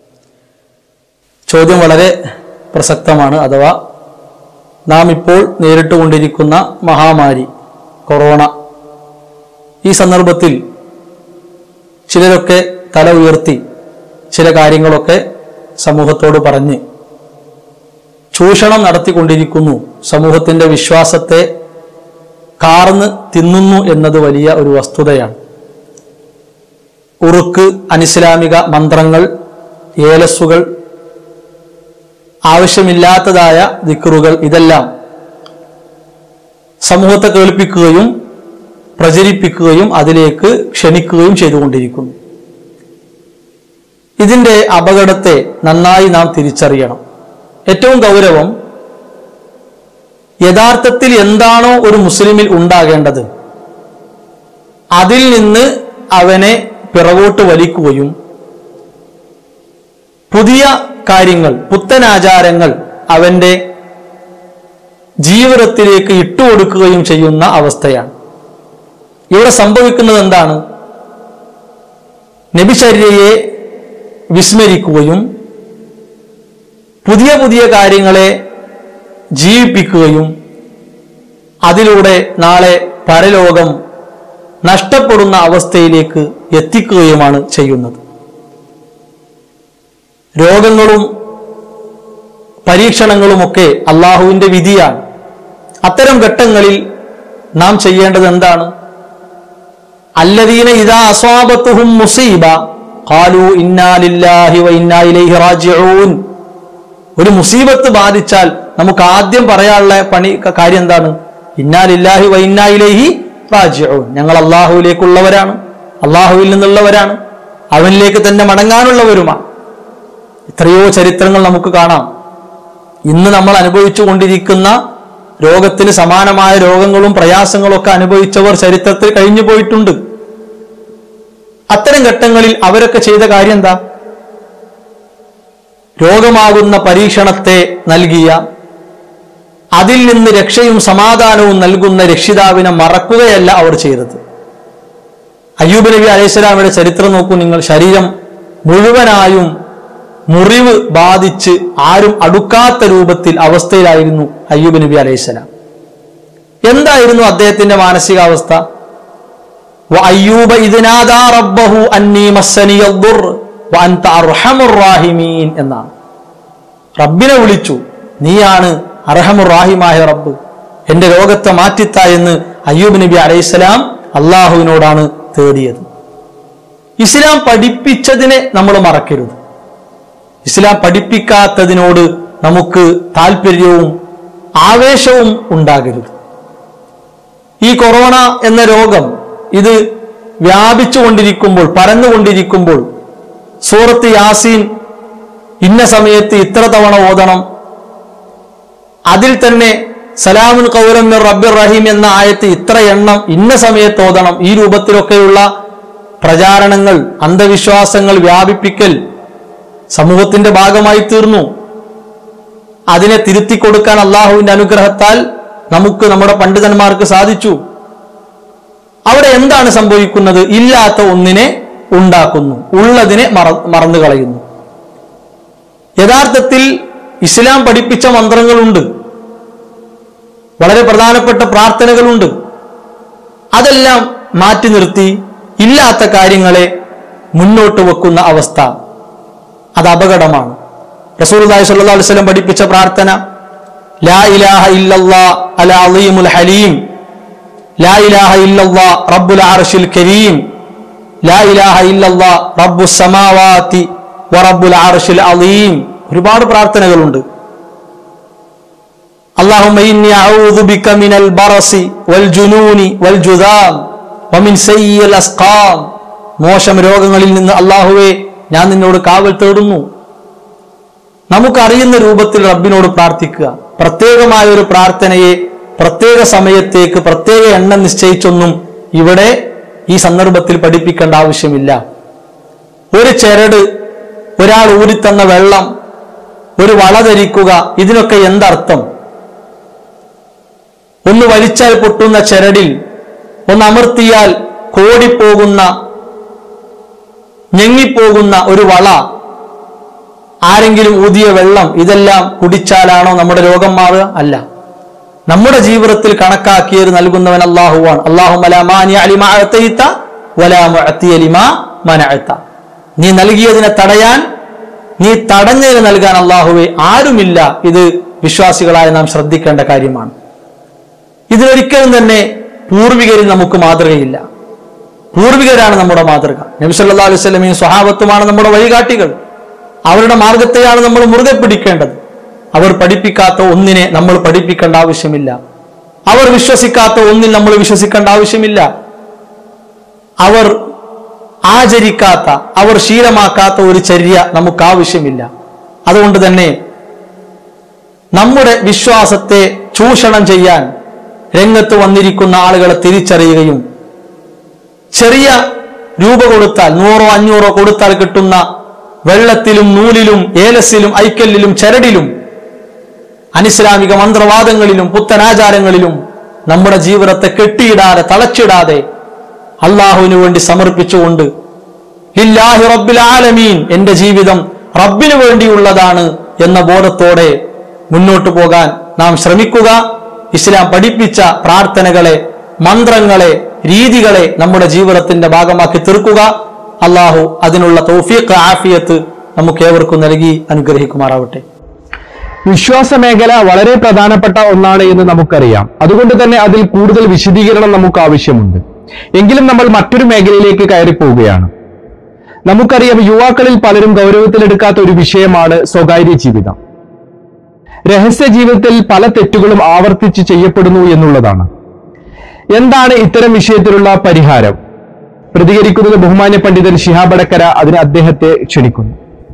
[SPEAKER 2] ചോദ്യം വളരെ പ്രസക്തമാണ് അഥവാ നാം ഇപ്പോൾ നേരിട്ടുകൊണ്ടിരിക്കുന്ന മഹാമാരി കൊറോണ ഈ സന്ദർഭത്തിൽ ചിലരൊക്കെ തല ഉയർത്തി ചില കാര്യങ്ങളൊക്കെ സമൂഹത്തോട് പറഞ്ഞ് ചൂഷണം നടത്തിക്കൊണ്ടിരിക്കുന്നു സമൂഹത്തിന്റെ വിശ്വാസത്തെ കാർന്ന് തിന്നുന്നു എന്നത് വലിയ ഒരു വസ്തുതയാണ് ഉറുക്ക് അനിസ്ലാമിക മന്ത്രങ്ങൾ ഏലസ്സുകൾ ആവശ്യമില്ലാത്തതായ ദിക്റുകൾ ഇതെല്ലാം സമൂഹത്തെ കേൾപ്പിക്കുകയും പ്രചരിപ്പിക്കുകയും അതിലേക്ക് ക്ഷണിക്കുകയും ചെയ്തുകൊണ്ടിരിക്കുന്നു ഇതിന്റെ അപകടത്തെ നന്നായി നാം തിരിച്ചറിയണം ഏറ്റവും ഗൗരവം യഥാർത്ഥത്തിൽ എന്താണോ ഒരു മുസ്ലിമിൽ ഉണ്ടാകേണ്ടത് അതിൽ നിന്ന് അവനെ പിറകോട്ട് വലിക്കുകയും പുതിയ കാര്യങ്ങൾ പുത്തനാചാരങ്ങൾ അവന്റെ ജീവിതത്തിലേക്ക് ഇട്ടുകൊടുക്കുകയും ചെയ്യുന്ന അവസ്ഥയാണ് ഇവിടെ സംഭവിക്കുന്നത് എന്താണ് നബിചര്യയെ വിസ്മരിക്കുകയും പുതിയ പുതിയ കാര്യങ്ങളെ ജീവിപ്പിക്കുകയും അതിലൂടെ നാളെ പരലോകം നഷ്ടപ്പെടുന്ന അവസ്ഥയിലേക്ക് എത്തിക്കുകയുമാണ് ചെയ്യുന്നത് രോഗങ്ങളും പരീക്ഷണങ്ങളുമൊക്കെ അള്ളാഹുവിന്റെ വിധിയാണ് അത്തരം ഘട്ടങ്ങളിൽ നാം ചെയ്യേണ്ടത് എന്താണ് അല്ലദീന ഇതാ അസ്വാബത്തുഹും മുസീബ ഖാലു ഇന്നാ ലില്ലാഹി വ ഇന്നാ ഇലൈഹി റാജിഊൻ ഒരു മുസീബത്ത് ബാധിച്ചാൽ നമുക്ക് ആദ്യം പറയാനുള്ള പണി കാര്യം എന്താണ് ഇന്നാ ലില്ലാഹി വ ഇന്നാ ഇലൈഹി റാജിഊൻ ഞങ്ങൾ അള്ളാഹുവിലേക്കുള്ളവരാണ് അള്ളാഹുവിൽ നിന്നുള്ളവരാണ് അവനിലേക്ക് തന്നെ മടങ്ങാനുള്ളവരുമാണ് എത്രയോ ചരിത്രങ്ങൾ നമുക്ക് കാണാം ഇന്ന് നമ്മൾ അനുഭവിച്ചു കൊണ്ടിരിക്കുന്ന രോഗത്തിന് സമാനമായ രോഗങ്ങളും പ്രയാസങ്ങളും ഒക്കെ അനുഭവിച്ചവർ ചരിത്രത്തിൽ കഴിഞ്ഞു പോയിട്ടുണ്ട് അത്തരം ഘട്ടങ്ങളിൽ അവരൊക്കെ ചെയ്ത കാര്യം എന്താ രോഗമാകുന്ന പരീക്ഷണത്തെ നൽകിയ അതിൽ നിന്ന് രക്ഷയും സമാധാനവും നൽകുന്ന രക്ഷിതാവിനെ മറക്കുകയല്ല അവർ ചെയ്തത് അയ്യൂബ് നബി അലൈഹിസ്സലാമയുടെ ചരിത്രം നോക്കൂ നിങ്ങൾ ശരീരം മുഴുവനായും മുറിവ് ബാധിച്ച് ആരും അടുക്കാത്ത രൂപത്തിൽ അവസ്ഥയിലായിരുന്നു അയ്യൂബ് നബി അലൈഹിസ്സലാം എന്തായിരുന്നു അദ്ദേഹത്തിന്റെ മാനസികാവസ്ഥ വഅയ്യൂബ ഇദ് നാദാ റബ്ബഹു അന്നീ മസ്സനിയ ദുർ വഅൻത അർഹമുർ റാഹിമീൻ എന്നാണ് റബ്ബിനെ വിളിച്ചു നീയാണ് അർഹമുർ റാഹിമായ റബ്ബ് എന്റെ രോഗത്തെ മാറ്റിത്ത എന്ന് അയ്യൂബ് നബി അലൈഹിസ്സലാം അള്ളാഹുവിനോടാണ് തേടിയത് ഇസ്ലാം പഠിപ്പിച്ചതിനെ നമ്മൾ മറക്കരുത് ഇസ്ലാം പഠിപ്പിക്കാത്തതിനോട് നമുക്ക് താല്പര്യവും ആവേശവും ഉണ്ടാകരുത് ഈ കൊറോണ എന്ന രോഗം ഇത് വ്യാപിച്ചുകൊണ്ടിരിക്കുമ്പോൾ പരന്നുകൊണ്ടിരിക്കുമ്പോൾ സൂറത്ത് യാസീൻ ഇന്ന സമയത്ത് ഇത്ര തവണ ഓതണം അതിൽ തന്നെ സലാമുൻ കൗലം മിർ റബ്ബിർ റഹീം എന്ന ആയത്ത് ഇത്ര എണ്ണം ഇന്ന സമയത്ത് ഓതണം ഈ രൂപത്തിലൊക്കെയുള്ള പ്രചാരണങ്ങൾ അന്ധവിശ്വാസങ്ങൾ വ്യാപിപ്പിക്കൽ സമൂഹത്തിന്റെ ഭാഗമായി തീർന്നു അതിനെ തിരുത്തി കൊടുക്കാൻ അള്ളാഹുവിന്റെ അനുഗ്രഹത്താൽ നമുക്ക് നമ്മുടെ പണ്ഡിതന്മാർക്ക് സാധിച്ചു അവിടെ എന്താണ് സംഭവിക്കുന്നത് ഇല്ലാത്ത ഒന്നിനെ ഉണ്ടാക്കുന്നു ഉള്ളതിനെ മറ മറന്നു കളയുന്നു യഥാർത്ഥത്തിൽ ഇസ്ലാം പഠിപ്പിച്ച മന്ത്രങ്ങളുണ്ട് വളരെ പ്രധാനപ്പെട്ട പ്രാർത്ഥനകളുണ്ട് അതെല്ലാം മാറ്റി നിർത്തി ഇല്ലാത്ത കാര്യങ്ങളെ മുന്നോട്ട് വെക്കുന്ന അവസ്ഥ അത് അപകടമാണ് റസൂലുള്ളാഹി സ്വല്ലല്ലാഹു അലൈഹി വസല്ലം പഠിപ്പിച്ച പ്രാർത്ഥന ലാ ഇലാഹ ഇല്ലല്ലാ അൽ അലീമുൽ ഹലീം ലാ ഇലാഹ ഇല്ലല്ലാ റബ്ബുൽ അർശിൽ കരീം ലാ ഇലാഹ ഇല്ലല്ലാ റബ്ബുസ് സമാവാതി വ റബ്ബുൽ അർശിൽ അലീം ഒരുപാട് പ്രാർത്ഥനകളുണ്ട് اللهم إني أعوذ بك من البرص والجنون والجذام ومن سيء الأسقام മോശം രോഗങ്ങളിൽ നിന്ന് അള്ളാഹുവെ ഞാൻ നിന്നോട് കാവൽ തേടുന്നു നമുക്കറിയുന്ന രൂപത്തിൽ റബ്ബിനോട് പ്രാർത്ഥിക്കുക പ്രത്യേകമായ ഒരു പ്രാർത്ഥനയെ പ്രത്യേക സമയത്തേക്ക് പ്രത്യേക എണ്ണം നിശ്ചയിച്ചൊന്നും ഇവിടെ ഈ സന്ദർഭത്തിൽ പഠിപ്പിക്കേണ്ട ആവശ്യമില്ല ഒരു ചരട് ഒരാൾ ഊരിത്തന്ന വെള്ളം ഒരു വള ധരിക്കുക ഇതിനൊക്കെ എന്തർത്ഥം ഒന്ന് വലിച്ചാൽ പൊട്ടുന്ന ചരടിൽ ഒന്ന് അമർത്തിയാൽ കോടിപ്പോകുന്ന ഞെങ്ങിപ്പോകുന്ന ഒരു വള ആരെങ്കിലും ഊതിയ വെള്ളം ഇതെല്ലാം കുടിച്ചാലാണോ നമ്മുടെ രോഗം മാറുക അല്ല നമ്മുടെ ജീവിതത്തിൽ കണക്കാക്കിയത് നൽകുന്നവൻ അള്ളാഹുവാണ് അള്ളാഹു നീ നൽകിയതിനെ തടയാൻ നീ തടഞ്ഞതിന് നൽകാൻ അള്ളാഹുവെ ആരുമില്ല ഇത് വിശ്വാസികളായ നാം ശ്രദ്ധിക്കേണ്ട കാര്യമാണ് ഇതിലൊരിക്കലും തന്നെ പൂർവികരിൽ നമുക്ക് മാതൃകയില്ല പൂർവികരാണ് നമ്മുടെ മാതൃക നബി സല്ലല്ലാഹു അലൈഹി വസല്ലമയും സ്വഹാബത്തുമാണ് നമ്മുടെ വഴികാട്ടികൾ അവരുടെ മാർഗത്തെയാണ് നമ്മൾ മുറുകെ പിടിക്കേണ്ടത് അവർ പഠിപ്പിക്കാത്ത ഒന്നിനെ നമ്മൾ പഠിപ്പിക്കേണ്ട ആവശ്യമില്ല അവർ വിശ്വസിക്കാത്ത ഒന്നിൽ നമ്മൾ വിശ്വസിക്കേണ്ട ആവശ്യമില്ല അവർ ആചരിക്കാത്ത അവർ ശീലമാക്കാത്ത ഒരു ചര്യ നമുക്ക് ആവശ്യമില്ല അതുകൊണ്ട് തന്നെ നമ്മുടെ വിശ്വാസത്തെ ചൂഷണം ചെയ്യാൻ രംഗത്ത് വന്നിരിക്കുന്ന ആളുകളെ തിരിച്ചറിയുകയും ചെറിയ രൂപ കൊടുത്താൽ നൂറോ അഞ്ഞൂറോ കൊടുത്താൽ കിട്ടുന്ന വെള്ളത്തിലും നൂലിലും ഏലസിലും ഐക്കല്ലിലും ചരടിലും അനിസ്ലാമിക മന്ത്രവാദങ്ങളിലും പുത്തനാചാരങ്ങളിലും നമ്മുടെ ജീവിതത്തെ കെട്ടിയിടാതെ തളച്ചിടാതെ അള്ളാഹുവിന് വേണ്ടി സമർപ്പിച്ചുകൊണ്ട് ലില്ലാഹി റബ്ബിൽ ആലമീൻ എന്റെ ജീവിതം റബ്ബിന് വേണ്ടിയുള്ളതാണ് എന്ന ബോധത്തോടെ മുന്നോട്ടു പോകാൻ നാം ശ്രമിക്കുക ഇസ്ലാം പഠിപ്പിച്ച പ്രാർത്ഥനകളെ മന്ത്രങ്ങളെ രീതികളെ നമ്മുടെ ജീവിതത്തിന്റെ ഭാഗമാക്കി തീർക്കുക അള്ളാഹു അതിനുള്ള തൗഫീഖ് ആഫിയത്ത് നമുക്ക് ഏവർക്കും നൽകി അനുഗ്രഹിക്കുമാറാവട്ടെ
[SPEAKER 1] വിശ്വാസ മേഖല വളരെ പ്രധാനപ്പെട്ട ഒന്നാണ് എന്ന് നമുക്കറിയാം അതുകൊണ്ട് തന്നെ അതിൽ കൂടുതൽ വിശദീകരണം നമുക്ക് ആവശ്യമുണ്ട് എങ്കിലും നമ്മൾ മറ്റൊരു മേഖലയിലേക്ക് കയറി പോവുകയാണ് നമുക്കറിയാം യുവാക്കളിൽ പലരും ഗൗരവത്തിലെടുക്കാത്ത ഒരു വിഷയമാണ് സ്വകാര്യ ജീവിതം രഹസ്യ ജീവിതത്തിൽ പല തെറ്റുകളും ആവർത്തിച്ച് ചെയ്യപ്പെടുന്നു എന്നുള്ളതാണ് എന്താണ് ഇത്തരം വിഷയത്തിലുള്ള പരിഹാരം പ്രതികരിക്കുന്നത് ബഹുമാന്യ പണ്ഡിതൻ ശിഹാബ് അടക്കര അതിന് അദ്ദേഹത്തെ ക്ഷണിക്കുന്നു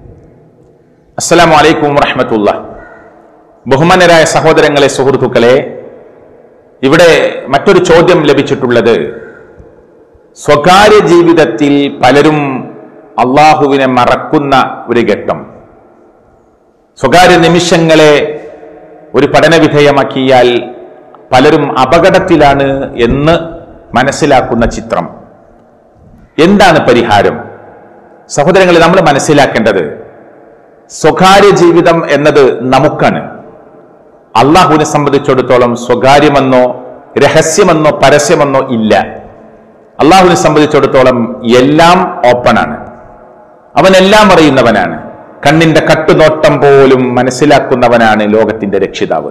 [SPEAKER 3] അസ്സലാമു അലൈക്കും വറഹമത്തുള്ള ബഹുമാനരായ സഹോദരങ്ങളെ സുഹൃത്തുക്കളെ ഇവിടെ മറ്റൊരു ചോദ്യം ലഭിച്ചിട്ടുള്ളത് സ്വകാര്യ ജീവിതത്തിൽ പലരും അള്ളാഹുവിനെ മറക്കുന്ന ഒരു ഘട്ടം സ്വകാര്യ നിമിഷങ്ങളെ ഒരു പഠന വിധേയമാക്കിയാൽ പലരും അപകടത്തിലാണ് എന്ന് മനസ്സിലാക്കുന്ന ചിത്രം എന്താണ് പരിഹാരം സഹോദരങ്ങളെ നമ്മൾ മനസ്സിലാക്കേണ്ടത് സ്വകാര്യ ജീവിതം എന്നത് നമുക്കാണ് അള്ളാഹുവിനെ സംബന്ധിച്ചിടത്തോളം സ്വകാര്യമെന്നോ രഹസ്യമെന്നോ പരസ്യമെന്നോ ഇല്ല അള്ളാഹുവിനെ സംബന്ധിച്ചിടത്തോളം എല്ലാം ഓപ്പണാണ് അവൻ എല്ലാം അറിയുന്നവനാണ് കണ്ണിന്റെ കട്ടുനോട്ടം പോലും മനസ്സിലാക്കുന്നവനാണ് ലോകത്തിന്റെ രക്ഷിതാവ്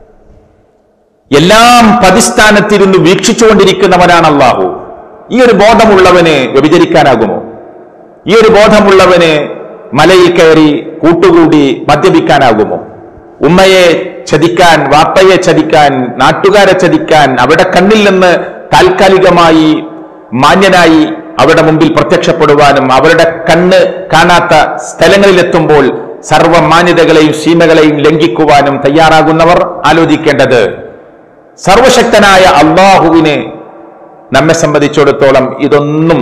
[SPEAKER 3] എല്ലാം പതിസ്ഥാനത്തിരുന്ന് വീക്ഷിച്ചുകൊണ്ടിരിക്കുന്നവനാണ് അള്ളാഹു ഈ ഒരു ബോധമുള്ളവന് വ്യഭിചരിക്കാനാകുമോ ഈ ഒരു ബോധമുള്ളവന് മലയിൽ കയറി കൂട്ടുകൂടി മദ്യപിക്കാനാകുമോ ഉമ്മയെ ചതിക്കാൻ വാപ്പയെ ചതിക്കാൻ നാട്ടുകാരെ ചതിക്കാൻ അവിടെ കണ്ണിൽ നിന്ന് താൽക്കാലികമായി മാന്യനായി അവരുടെ മുമ്പിൽ പ്രത്യക്ഷപ്പെടുവാനും അവരുടെ കണ്ണ് കാണാത്ത സ്ഥലങ്ങളിലെത്തുമ്പോൾ സർവ മാന്യതകളെയും സീമകളെയും ലംഘിക്കുവാനും തയ്യാറാകുന്നവർ ആലോചിക്കേണ്ടത് സർവശക്തനായ അള്ളാഹുവിന് നമ്മെ സംബന്ധിച്ചിടത്തോളം ഇതൊന്നും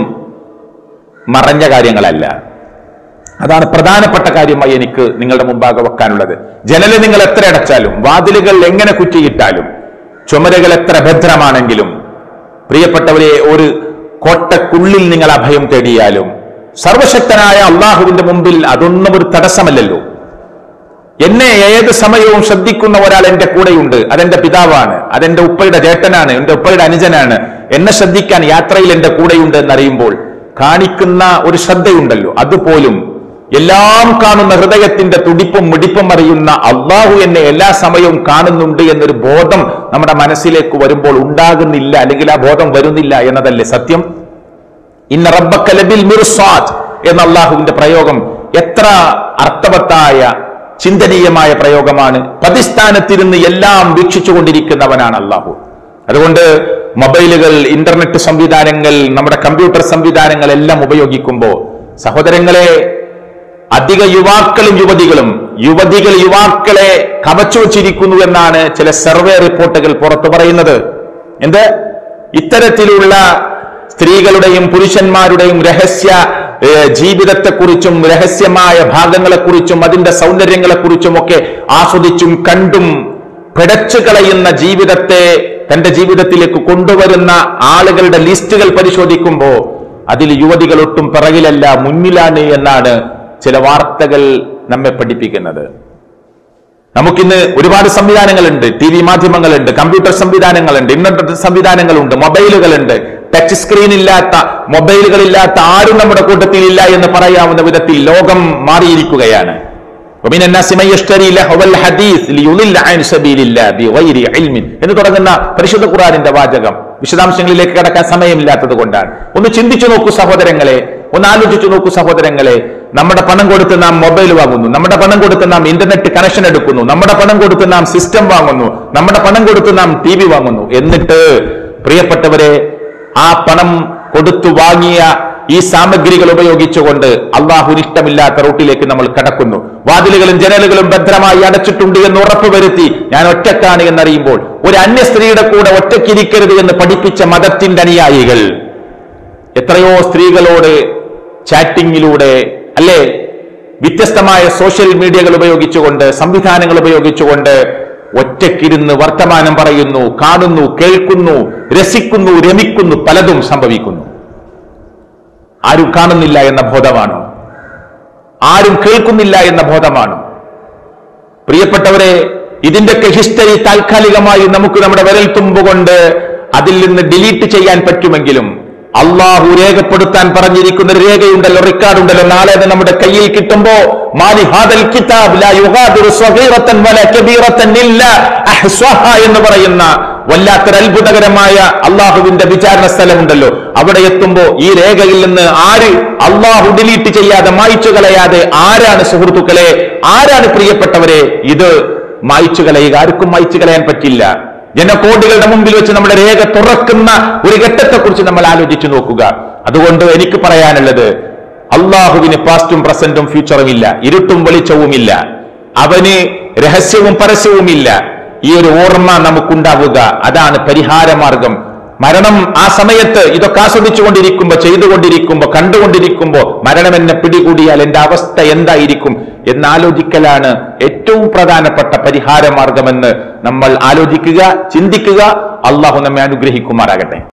[SPEAKER 3] മറഞ്ഞ കാര്യങ്ങളല്ല അതാണ് പ്രധാനപ്പെട്ട കാര്യമായി എനിക്ക് നിങ്ങളുടെ മുമ്പാകെ വെക്കാനുള്ളത് ജനല് നിങ്ങൾ എത്ര അടച്ചാലും വാതിലുകൾ എങ്ങനെ കുറ്റിയിട്ടാലും ചുമരുകൾ എത്ര ഭദ്രമാണെങ്കിലും പ്രിയപ്പെട്ടവരെ ഒരു കോട്ടക്കുള്ളിൽ നിങ്ങൾ അഭയം തേടിയാലും സർവശക്തനായ അള്ളാഹുവിന്റെ മുമ്പിൽ അതൊന്നും ഒരു തടസ്സമല്ലല്ലോ എന്നെ ഏത് സമയവും ശ്രദ്ധിക്കുന്ന ഒരാൾ എന്റെ കൂടെയുണ്ട് അതെന്റെ പിതാവാണ് അതെന്റെ ഉപ്പയുടെ ചേട്ടനാണ് എന്റെ ഉപ്പയുടെ അനുജനാണ് എന്നെ ശ്രദ്ധിക്കാൻ യാത്രയിൽ എന്റെ കൂടെയുണ്ട് എന്നറിയുമ്പോൾ കാണിക്കുന്ന ഒരു ശ്രദ്ധയുണ്ടല്ലോ അതുപോലും എല്ലാം കാണുന്ന ഹൃദയത്തിന്റെ തുടിപ്പും മിടിപ്പും അറിയുന്ന അള്ളാഹു എന്നെ എല്ലാ സമയവും കാണുന്നുണ്ട് എന്നൊരു ബോധം നമ്മുടെ മനസ്സിലേക്ക് വരുമ്പോൾ ഉണ്ടാകുന്നില്ല അല്ലെങ്കിൽ ആ ബോധം വരുന്നില്ല എന്നതല്ലേ സത്യം ഇന്ന റബ്ബക്ക ലബിൽ മിർസാദ് എന്ന അള്ളാഹുവിന്റെ പ്രയോഗം എത്ര അർത്ഥവത്തായ ചിന്തനീയമായ പ്രയോഗമാണ് പതിസ്ഥാനത്തിരുന്ന് എല്ലാം വീക്ഷിച്ചുകൊണ്ടിരിക്കുന്നവനാണ് അള്ളാഹു അതുകൊണ്ട് മൊബൈലുകൾ ഇന്റർനെറ്റ് സംവിധാനങ്ങൾ നമ്മുടെ കമ്പ്യൂട്ടർ സംവിധാനങ്ങൾ എല്ലാം ഉപയോഗിക്കുമ്പോൾ സഹോദരങ്ങളെ അധിക യുവാക്കളും യുവതികളും യുവതികൾ യുവാക്കളെ കവച്ചു വച്ചിരിക്കുന്നു എന്നാണ് ചില സർവേ റിപ്പോർട്ടുകൾ പുറത്തു പറയുന്നത് എന്ത് ഇത്തരത്തിലുള്ള സ്ത്രീകളുടെയും പുരുഷന്മാരുടെയും രഹസ്യ ഏഹ്, ജീവിതത്തെക്കുറിച്ചും രഹസ്യമായ ഭാഗങ്ങളെക്കുറിച്ചും അതിന്റെ സൗന്ദര്യങ്ങളെക്കുറിച്ചും ഒക്കെ ആസ്വദിച്ചും കണ്ടും പിടച്ചു കളയുന്ന ജീവിതത്തെ തന്റെ ജീവിതത്തിലേക്ക് കൊണ്ടുവരുന്ന ആളുകളുടെ ലിസ്റ്റുകൾ പരിശോധിക്കുമ്പോൾ അതിൽ യുവതികൾ ഒട്ടും പിറകിലല്ല മുന്നിലാണ് എന്നാണ് ചില വാർത്തകൾ നമ്മെ പഠിപ്പിക്കുന്നത് നമുക്കിന്ന് ഒരുപാട് സംവിധാനങ്ങളുണ്ട് ടി വി മാധ്യമങ്ങളുണ്ട് കമ്പ്യൂട്ടർ സംവിധാനങ്ങളുണ്ട് ഇന്റർനെറ്റ് സംവിധാനങ്ങളുണ്ട് മൊബൈലുകളുണ്ട് ടച്ച് സ്ക്രീൻ ഇല്ലാത്ത മൊബൈലുകൾ ഇല്ലാത്ത ആരും നമ്മുടെ കൂട്ടത്തിൽ ഇല്ല എന്ന് പറയാവുന്ന വിധത്തിൽ ലോകം മാറിയിരിക്കുകയാണ് ومن الناس من يشتري لهو الحديث ليضل عن سبيل الله بغير علم എന്ന് തുടങ്ങുന്ന പരിശുദ്ധ ഖുറാനിന്റെ വാചകം വിശദാംശങ്ങളിലേക്ക് കടക്കാൻ സമയമില്ലാത്തത് കൊണ്ടാണ് ഒന്ന് ചിന്തിച്ചു നോക്കൂ സഹോദരങ്ങളെ ഒന്ന് ആലോചിച്ചു നോക്കൂ സഹോദരങ്ങളെ നമ്മുടെ പണം കൊടുത്ത് നാം മൊബൈൽ വാങ്ങുന്നു നമ്മുടെ പണം കൊടുത്ത് നാം ഇന്റർനെറ്റ് കണക്ഷൻ എടുക്കുന്നു നമ്മുടെ പണം കൊടുത്ത് നാം സിസ്റ്റം വാങ്ങുന്നു നമ്മുടെ പണം കൊടുത്ത് നാം ടി വി വാങ്ങുന്നു എന്നിട്ട് പ്രിയപ്പെട്ടവരെ ആ പണം കൊടുത്തു വാങ്ങിയ ഈ സാമഗ്രികൾ ഉപയോഗിച്ചുകൊണ്ട് അള്ളാഹുന് ഇഷ്ടമില്ലാത്ത റൂട്ടിലേക്ക് നമ്മൾ കടക്കുന്നു വാതിലുകളും ജനലുകളും ഭദ്രമായി അടച്ചിട്ടുണ്ട് എന്ന് ഉറപ്പുവരുത്തി ഞാൻ ഒറ്റക്കാണ് എന്നറിയുമ്പോൾ ഒരു അന്യ സ്ത്രീയുടെ കൂടെ ഒറ്റയ്ക്കിരിക്കരുത് എന്ന് പഠിപ്പിച്ച മതത്തിന്റെ അനുയായികൾ എത്രയോ സ്ത്രീകളോട് ചാറ്റിങ്ങിലൂടെ അല്ലേ വ്യത്യസ്തമായ സോഷ്യൽ മീഡിയകൾ ഉപയോഗിച്ചുകൊണ്ട് സംവിധാനങ്ങൾ ഉപയോഗിച്ചുകൊണ്ട് ഒറ്റക്കിരുന്ന് വർത്തമാനം പറയുന്നു കാണുന്നു കേൾക്കുന്നു രസിക്കുന്നു രമിക്കുന്നു പലതും സംഭവിക്കുന്നു ആരും കാണുന്നില്ല എന്ന ബോധമാണ് ആരും കേൾക്കുന്നില്ല എന്ന ബോധമാണ് പ്രിയപ്പെട്ടവരെ ഇതിന്റെയൊക്കെ ഹിസ്റ്ററി താൽക്കാലികമായി നമുക്ക് നമ്മുടെ വിരൽ തുമ്പുകൊണ്ട് അതിൽ നിന്ന് ഡിലീറ്റ് ചെയ്യാൻ പറ്റുമെങ്കിലും അള്ളാഹു രേഖപ്പെടുത്താൻ പറഞ്ഞിരിക്കുന്ന ഒരു രേഖയുണ്ടല്ലോ റെക്കോർഡ് ഉണ്ടല്ലോ നാളെ അത് നമ്മുടെ കയ്യിൽ കിട്ടുമ്പോ മാലി ഹാദൽ കിതാബ് ലാ യുഗാദിറു സ്വഗീറത്തൻ വല കബീറത്തൻ ഇല്ല അഹ്സ്വഹ എന്ന് പറയുന്ന വല്ലാത്തൊരു അത്ഭുതകരമായ അള്ളാഹുവിന്റെ വിചാരണ സ്ഥലമുണ്ടല്ലോ അവിടെ എത്തുമ്പോ ഈ രേഖയിൽ നിന്ന് ആര് അള്ളാഹു ഡിലീറ്റ് ചെയ്യാതെ മായ്ച്ചു കളയാതെ ആരാണ് സുഹൃത്തുക്കളെ ആരാണ് പ്രിയപ്പെട്ടവരെ ഇത് മായ്ച്ചു കളയുക ആർക്കും മായ്ച്ചു കളയാൻ പറ്റില്ല ജനകോടികളുടെ മുമ്പിൽ വെച്ച് നമ്മുടെ രേഖ തുറക്കുന്ന ഒരു ഘട്ടത്തെക്കുറിച്ച് നമ്മൾ ആലോചിച്ചു നോക്കുക അതുകൊണ്ട് എനിക്ക് പറയാനുള്ളത് അള്ളാഹുവിന് പാസ്റ്റും പ്രസന്റും ഫ്യൂച്ചറും ഇല്ല ഇരുട്ടും വെളിച്ചവുമില്ല അവന് രഹസ്യവും പരസ്യവുമില്ല ഈ ഒരു ഓർമ്മ നമുക്കുണ്ടാവുക അതാണ് പരിഹാരമാർഗം മരണം ആ സമയത്ത് ഇതൊക്കെ ആസ്വദിച്ചുകൊണ്ടിരിക്കുമ്പോ ചെയ്തുകൊണ്ടിരിക്കുമ്പോ കണ്ടുകൊണ്ടിരിക്കുമ്പോ മരണം എന്നെ പിടികൂടിയാൽ എന്റെ അവസ്ഥ എന്തായിരിക്കും എന്നാലോചിക്കലാണ് ഏറ്റവും പ്രധാനപ്പെട്ട പരിഹാരമാർഗമെന്ന് നമ്മൾ ആലോചിക്കുക ചിന്തിക്കുക അള്ളാഹു നമ്മെ അനുഗ്രഹിക്കുമാറാകട്ടെ